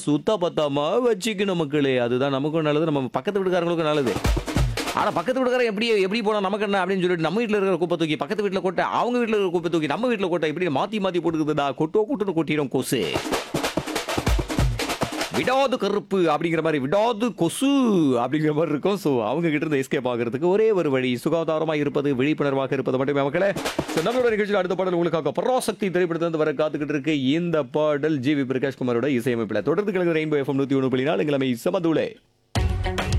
சுத்த பத்தாம வச்சுக்கணும் மக்களே அதுதான் நமக்கும் நல்லது நம்ம பக்கத்து வீட்டுக்காரங்களுக்கும் நல்லது ஆனா பக்கத்து வீட்டுக்காரன் எப்படி எப்படி போனா நமக்கு என்ன அப்படின்னு சொல்லிட்டு நம்ம வீட்ல இருக்கிற குப்பை தூக்கி பக்கத்து வீட்ல கொட்ட அவங்க வீட்ல இருக்கிற குப்பை தூக்கி நம்ம வீட்ல கொட்ட இப்படி மாத்தி மாத்தி போட்டுக்குதுடா கொட்டோ கூட்டுன்னு கொட்டிடும் கொசு விடாது கருப்பு அப்படிங்கிற மாதிரி விடாது கொசு அப்படிங்கிற மாதிரி இருக்கும் ஸோ அவங்க கிட்ட இருந்து எஸ்கேப் ஆகிறதுக்கு ஒரே ஒரு வழி சுகாதாரமாக இருப்பது விழிப்புணர்வாக இருப்பது மட்டுமே மக்களே ஸோ நம்மளோட நிகழ்ச்சியில் அடுத்த பாடல் உங்களுக்காக பராசக்தி திரைப்படத்திலிருந்து வர காத்துக்கிட்டு இருக்கு இந்த பாடல் ஜி வி பிரகாஷ் குமாரோட இசையமைப்பில் தொடர்ந்து கிழங்கு ரெயின்போ எஃப்எம் நூற்றி ஒன்று புள்ளி நாலு கிழமை சமதுளே